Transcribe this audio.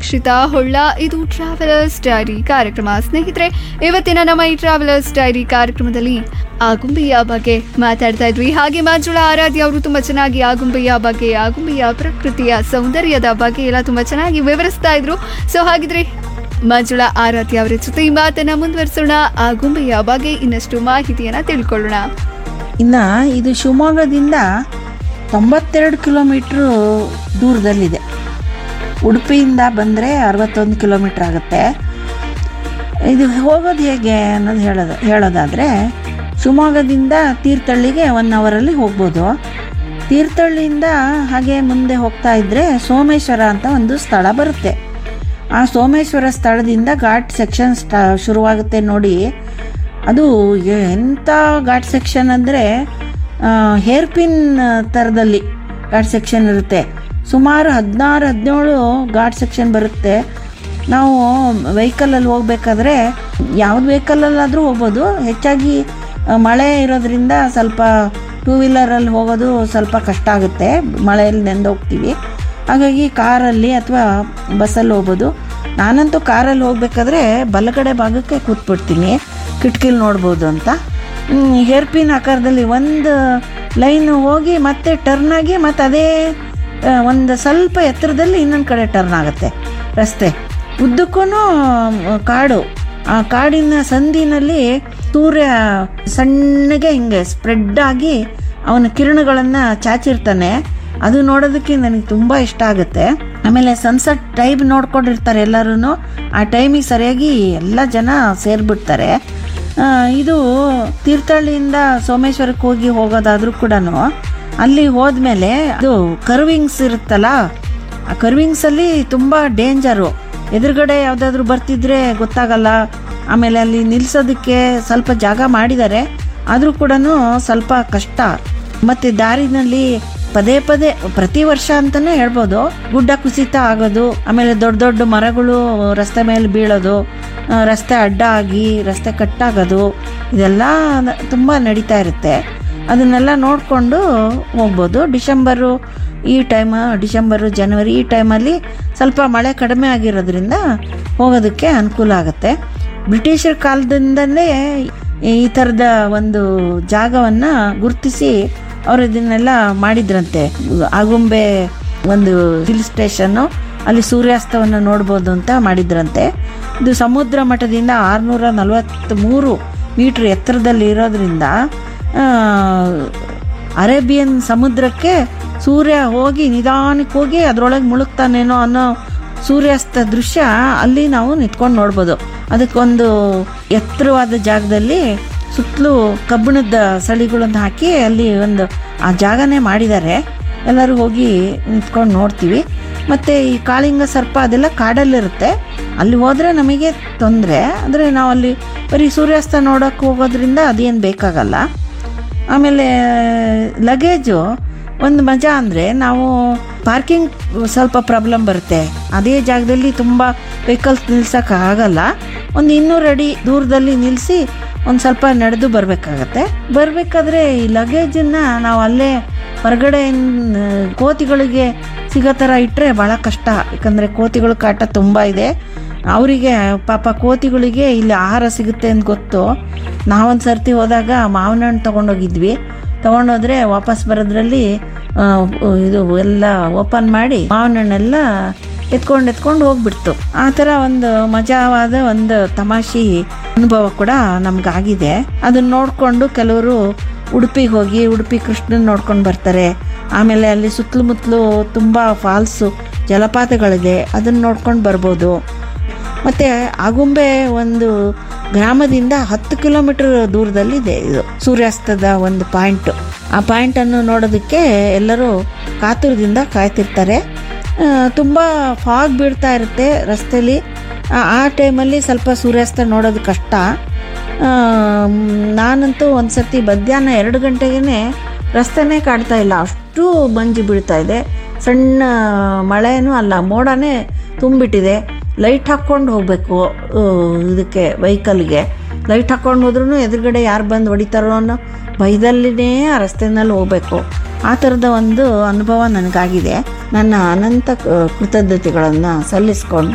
ರಕ್ಷಿತಾ ಹೊಳ್ಳ ಇದು travellers dairy ಕಾರ್ಯಕ್ರಮ ಸ್ನೇಹಿತರೆ ಇವತ್ತಿನ ನಮ್ಮ ಈ ಟ್ರಾವೆಲರ್ಸ್ ಡೈರಿ ಕಾರ್ಯಕ್ರಮದಲ್ಲಿ ಆಗುಂಬೆಯ ಬಗ್ಗೆ ಮಾತಾಡ್ತಾ ಇದ್ವಿ ಹಾಗೆ ಮಂಜುಳಾ ಆರಾಧ್ಯ ಅವರು ತುಂಬಾ ಚೆನ್ನಾಗಿ ಆಗುಂಬೆಯ ಬಗ್ಗೆ ಆಗುಂಬೆಯ ಪ್ರಕೃತಿಯ ಸೌಂದರ್ಯದ ಬಗ್ಗೆ ಎಲ್ಲ ತುಂಬಾ ಚೆನ್ನಾಗಿ ವಿವರಿಸ್ತಾ ಇದ್ರು ಸೊ ಹಾಗಿದ್ರೆ ಮಂಜುಳಾ ಆರಾಧ್ಯ ಅವರ ಜೊತೆ ಈ ಮಾತನ್ನ ಮುಂದುವರಿಸೋಣ ಆಗುಂಬೆಯ ಬಗ್ಗೆ ಇನ್ನಷ್ಟು ಮಾಹಿತಿಯನ್ನ ತಿಳ್ಕೊಳ್ಳೋಣ ಇನ್ನು ಇದು ಶಿವಮೊಗ್ಗದಿಂದ ತೊಂಬತ್ತೆರಡು ಕಿಲೋಮೀಟ್ರು ದೂರದಲ್ಲಿದೆ ಉಡುಪಿಯಿಂದ ಬಂದರೆ ಅರವತ್ತೊಂದು ಕಿಲೋಮೀಟ್ರ್ ಆಗುತ್ತೆ ಇದು ಹೋಗೋದು ಹೇಗೆ ಅನ್ನೋದು ಹೇಳೋದು ಹೇಳೋದಾದರೆ ಶಿವಮೊಗ್ಗದಿಂದ ತೀರ್ಥಹಳ್ಳಿಗೆ ಒನ್ ಅವರಲ್ಲಿ ಹೋಗ್ಬೋದು ತೀರ್ಥಹಳ್ಳಿಯಿಂದ ಹಾಗೆ ಮುಂದೆ ಹೋಗ್ತಾ ಇದ್ದರೆ ಸೋಮೇಶ್ವರ ಅಂತ ಒಂದು ಸ್ಥಳ ಬರುತ್ತೆ ಆ ಸೋಮೇಶ್ವರ ಸ್ಥಳದಿಂದ ಘಾಟ್ ಸೆಕ್ಷನ್ ಸ್ಟಾ ಶುರುವಾಗುತ್ತೆ ನೋಡಿ ಅದು ಎಂಥ ಘಾಟ್ ಸೆಕ್ಷನ್ ಅಂದರೆ ಹೇರ್ ಪಿನ್ ಥರದಲ್ಲಿ ಘಾಟ್ ಸೆಕ್ಷನ್ ಇರುತ್ತೆ ಸುಮಾರು ಹದಿನಾರು ಹದಿನೇಳು ಘಾಟ್ ಸೆಕ್ಷನ್ ಬರುತ್ತೆ ನಾವು ವೆಹಿಕಲಲ್ಲಿ ಹೋಗ್ಬೇಕಾದ್ರೆ ಯಾವ್ದು ವೆಹಿಕಲಲ್ಲಾದರೂ ಹೋಗ್ಬೋದು ಹೆಚ್ಚಾಗಿ ಆ, ಮಳೆ ಇರೋದ್ರಿಂದ ಸ್ವಲ್ಪ ಟೂ ವೀಲರಲ್ಲಿ ಹೋಗೋದು ಸ್ವಲ್ಪ ಕಷ್ಟ ಆಗುತ್ತೆ ಮಳೆಯಲ್ಲಿ ನೆಂದೋಗ್ತೀವಿ ಹಾಗಾಗಿ ಕಾರಲ್ಲಿ ಅಥವಾ ಬಸ್ಸಲ್ಲಿ ಹೋಗ್ಬೋದು ನಾನಂತೂ ಕಾರಲ್ಲಿ ಹೋಗ್ಬೇಕಾದ್ರೆ ಬಲಗಡೆ ಭಾಗಕ್ಕೆ ಕೂತ್ಬಿಡ್ತೀನಿ ಕಿಟಕಿಲಿ ನೋಡ್ಬೋದು ಅಂತ ಹೇರ್ ಪಿನ್ ಆಕಾರದಲ್ಲಿ ಒಂದು ಲೈನ್ ಹೋಗಿ ಮತ್ತೆ ಟರ್ನ್ ಆಗಿ ಮತ್ತು ಅದೇ ಆ, ಒಂದು ಸ್ವಲ್ಪ ಎತ್ತರದಲ್ಲಿ ಇನ್ನೊಂದು ಕಡೆ ಟರ್ನ್ ಆಗುತ್ತೆ ರಸ್ತೆ ಉದ್ದಕ್ಕೂ ಕಾಡು ಆ ಕಾಡಿನ ಸಂದಿನಲ್ಲಿ ಸೂರ್ಯ ಸಣ್ಣಗೆ ಹಿಂಗೆ ಸ್ಪ್ರೆಡ್ ಆಗಿ ಅವನ ಕಿರಣಗಳನ್ನು ಚಾಚಿರ್ತಾನೆ ಅದು ನೋಡೋದಕ್ಕೆ ನನಗೆ ತುಂಬ ಇಷ್ಟ ಆಗುತ್ತೆ ಆಮೇಲೆ ಸನ್ಸೆಟ್ ಟೈಮ್ ನೋಡ್ಕೊಂಡಿರ್ತಾರೆ ಎಲ್ಲರೂ ಆ ಟೈಮಿಗೆ ಸರಿಯಾಗಿ ಎಲ್ಲ ಜನ ಸೇರಿಬಿಡ್ತಾರೆ ಆ, ಇದು ತೀರ್ಥಹಳ್ಳಿಯಿಂದ ಸೋಮೇಶ್ವರಕ್ಕೆ ಹೋಗಿ ಹೋಗೋದಾದ್ರೂ ಕೂಡ ಅಲ್ಲಿ ಹೋದ್ಮೇಲೆ ಅದು ಕರ್ವಿಂಗ್ಸ್ ಇರುತ್ತಲ್ಲ ಆ ಕರ್ವಿಂಗ್ಸಲ್ಲಿ ತುಂಬ ಡೇಂಜರು ಎದುರುಗಡೆ ಯಾವುದಾದ್ರೂ ಬರ್ತಿದ್ರೆ ಗೊತ್ತಾಗಲ್ಲ ಆಮೇಲೆ ಅಲ್ಲಿ ನಿಲ್ಸೋದಕ್ಕೆ ಸ್ವಲ್ಪ ಜಾಗ ಮಾಡಿದ್ದಾರೆ ಆದರೂ ಕೂಡ ಸ್ವಲ್ಪ ಕಷ್ಟ ಮತ್ತು ದಾರಿನಲ್ಲಿ ಪದೇ ಪದೇ ಪ್ರತಿ ವರ್ಷ ಅಂತಲೇ ಹೇಳ್ಬೋದು ಗುಡ್ಡ ಕುಸಿತ ಆಗೋದು ಆಮೇಲೆ ದೊಡ್ಡ ದೊಡ್ಡ ಮರಗಳು ರಸ್ತೆ ಮೇಲೆ ಬೀಳೋದು ಆ, ರಸ್ತೆ ಅಡ್ಡ ಆಗಿ ರಸ್ತೆ ಕಟ್ಟಾಗೋದು ಇದೆಲ್ಲ ತುಂಬ ನಡೀತಾ ಇರುತ್ತೆ ಅದನ್ನೆಲ್ಲ ನೋಡಿಕೊಂಡು ಹೋಗ್ಬೋದು ಡಿಸೆಂಬರು ಈ ಟೈಮ್ ಡಿಸೆಂಬರು ಜನವರಿ ಈ ಟೈಮಲ್ಲಿ ಸ್ವಲ್ಪ ಮಳೆ ಕಡಿಮೆ ಆಗಿರೋದ್ರಿಂದ ಹೋಗೋದಕ್ಕೆ ಅನುಕೂಲ ಆಗುತ್ತೆ ಬ್ರಿಟಿಷರ ಕಾಲದಿಂದಲೇ ಈ ಥರದ ಒಂದು ಜಾಗವನ್ನು ಗುರುತಿಸಿ ಅವರು ಇದನ್ನೆಲ್ಲ ಮಾಡಿದ್ರಂತೆ ಆಗುಂಬೆ ಒಂದು ಹಿಲ್ ಸ್ಟೇಷನ್ನು ಅಲ್ಲಿ ಸೂರ್ಯಾಸ್ತವನ್ನು ನೋಡ್ಬೋದು ಅಂತ ಮಾಡಿದ್ರಂತೆ ಇದು ಸಮುದ್ರ ಮಟ್ಟದಿಂದ ಆರುನೂರ ನಲವತ್ತ್ಮೂರು ಮೀಟ್ರ್ ಎತ್ತರದಲ್ಲಿ ಇರೋದ್ರಿಂದ ಆ, ಅರೇಬಿಯನ್ ಸಮುದ್ರಕ್ಕೆ ಸೂರ್ಯ ಹೋಗಿ ನಿಧಾನಕ್ಕೆ ಹೋಗಿ ಅದರೊಳಗೆ ಮುಳುಗ್ತಾನೇನೋ ಅನ್ನೋ ಸೂರ್ಯಾಸ್ತ ದೃಶ್ಯ ಅಲ್ಲಿ ನಾವು ನಿಂತ್ಕೊಂಡು ನೋಡ್ಬೋದು ಅದಕ್ಕೊಂದು ಎತ್ತರವಾದ ಜಾಗದಲ್ಲಿ ಸುತ್ತಲೂ ಕಬ್ಬಿಣದ ಸಳಿಗಳನ್ನು ಹಾಕಿ ಅಲ್ಲಿ ಒಂದು ಆ ಜಾಗನೇ ಮಾಡಿದ್ದಾರೆ ಎಲ್ಲರೂ ಹೋಗಿ ನಿಂತ್ಕೊಂಡು ನೋಡ್ತೀವಿ ಮತ್ತು ಈ ಕಾಳಿಂಗ ಸರ್ಪ ಅದೆಲ್ಲ ಕಾಡಲ್ಲಿರುತ್ತೆ ಅಲ್ಲಿ ಹೋದರೆ ನಮಗೆ ತೊಂದರೆ ಅಂದರೆ ನಾವು ಅಲ್ಲಿ ಬರೀ ಸೂರ್ಯಾಸ್ತ ನೋಡೋಕ್ಕೆ ಹೋಗೋದ್ರಿಂದ ಅದೇನು ಬೇಕಾಗಲ್ಲ ಆಮೇಲೆ ಲಗೇಜು ಒಂದು ಮಜಾ ಅಂದರೆ ನಾವು ಪಾರ್ಕಿಂಗ್ ಸ್ವಲ್ಪ ಪ್ರಾಬ್ಲಮ್ ಬರುತ್ತೆ ಅದೇ ಜಾಗದಲ್ಲಿ ತುಂಬ ವೆಹಿಕಲ್ಸ್ ನಿಲ್ಸೋಕೆ ಆಗಲ್ಲ ಒಂದು ಇನ್ನೂರು ಅಡಿ ದೂರದಲ್ಲಿ ನಿಲ್ಲಿಸಿ ಒಂದು ಸ್ವಲ್ಪ ನಡೆದು ಬರಬೇಕಾಗತ್ತೆ ಬರಬೇಕಾದ್ರೆ ಈ ಲಗೇಜನ್ನು ನಾವು ಅಲ್ಲೇ ಹೊರಗಡೆ ಕೋತಿಗಳಿಗೆ ಸಿಗೋ ಥರ ಇಟ್ಟರೆ ಭಾಳ ಕಷ್ಟ ಯಾಕಂದರೆ ಕೋತಿಗಳ ಕಾಟ ತುಂಬ ಇದೆ ಅವರಿಗೆ ಪಾಪ ಕೋತಿಗಳಿಗೆ ಇಲ್ಲಿ ಆಹಾರ ಸಿಗುತ್ತೆ ಅಂತ ಗೊತ್ತು ನಾವೊಂದು ಸರ್ತಿ ಹೋದಾಗ ಮಾವಿನ ಹಣ್ಣು ತೊಗೊಂಡೋಗಿದ್ವಿ ತೊಗೊಂಡೋದ್ರೆ ವಾಪಸ್ ಬರೋದ್ರಲ್ಲಿ ಆ, ಇದು ಎಲ್ಲ ಓಪನ್ ಮಾಡಿ ಮಾವಿನ ಹಣ್ಣೆಲ್ಲ ಎತ್ಕೊಂಡು ಎತ್ಕೊಂಡು ಹೋಗ್ಬಿಡ್ತು ಆ ಥರ ಒಂದು ಮಜಾವಾದ ಒಂದು ತಮಾಷೆ ಅನುಭವ ಕೂಡ ನಮ್ಗಾಗಿದೆ ಅದನ್ನ ನೋಡಿಕೊಂಡು ಕೆಲವರು ಉಡುಪಿಗೆ ಹೋಗಿ ಉಡುಪಿ ಕೃಷ್ಣನ ನೋಡ್ಕೊಂಡು ಬರ್ತಾರೆ ಆಮೇಲೆ ಅಲ್ಲಿ ಸುತ್ತಲೂ ಮುತ್ತಲು ತುಂಬ ಫಾಲ್ಸು ಜಲಪಾತಗಳಿದೆ ಅದನ್ನು ನೋಡ್ಕೊಂಡು ಬರ್ಬೋದು ಮತ್ತು ಆಗುಂಬೆ ಒಂದು ಗ್ರಾಮದಿಂದ ಹತ್ತು ಕಿಲೋಮೀಟರ್ ದೂರದಲ್ಲಿದೆ ಇದು ಸೂರ್ಯಾಸ್ತದ ಒಂದು ಪಾಯಿಂಟ್ ಆ ಪಾಯಿಂಟನ್ನು ನೋಡೋದಕ್ಕೆ ಎಲ್ಲರೂ ಕಾತುರದಿಂದ ಕಾಯ್ತಿರ್ತಾರೆ ಆ, ತುಂಬ ಫಾಗ್ ಬೀಳ್ತಾ ಇರುತ್ತೆ ರಸ್ತೆಯಲ್ಲಿ ಆ- ಆ ಟೈಮಲ್ಲಿ ಸ್ವಲ್ಪ ಸೂರ್ಯಾಸ್ತ ನೋಡೋದು ಕಷ್ಟ ಆ, ಮ್, ನಾನಂತೂ ಒಂದು ಸರ್ತಿ ಮಧ್ಯಾಹ್ನ ಎರಡು ಗಂಟೆಗೇ ರಸ್ತೆನೇ ಕಾಣ್ತಾ ಇಲ್ಲ ಅಷ್ಟು ಮಂಜು ಬೀಳ್ತಾ ಇದೆ ಸಣ್ಣ ಮಳೆನೂ ಅಲ್ಲ ಮೋಡನೇ ತುಂಬಿಟ್ಟಿದೆ ಲೈಟ್ ಹಾಕ್ಕೊಂಡು ಹೋಗಬೇಕು ಇದಕ್ಕೆ ವೆಹಿಕಲ್ಗೆ ಲೈಟ್ ಹಾಕ್ಕೊಂಡು ಹೋದ್ರೂ ಎದುರುಗಡೆ ಯಾರು ಬಂದು ಹೊಡಿತಾರೋ ಅನ್ನೋ ಭಯದಲ್ಲಿನೇ ಆ ರಸ್ತೆನಲ್ಲಿ ಹೋಗಬೇಕು ಆ ಥರದ ಒಂದು ಅನುಭವ ನನಗಾಗಿದೆ ನನ್ನ ಅನಂತ ಕೃತಜ್ಞತೆಗಳನ್ನು ಸಲ್ಲಿಸ್ಕೊಂಡು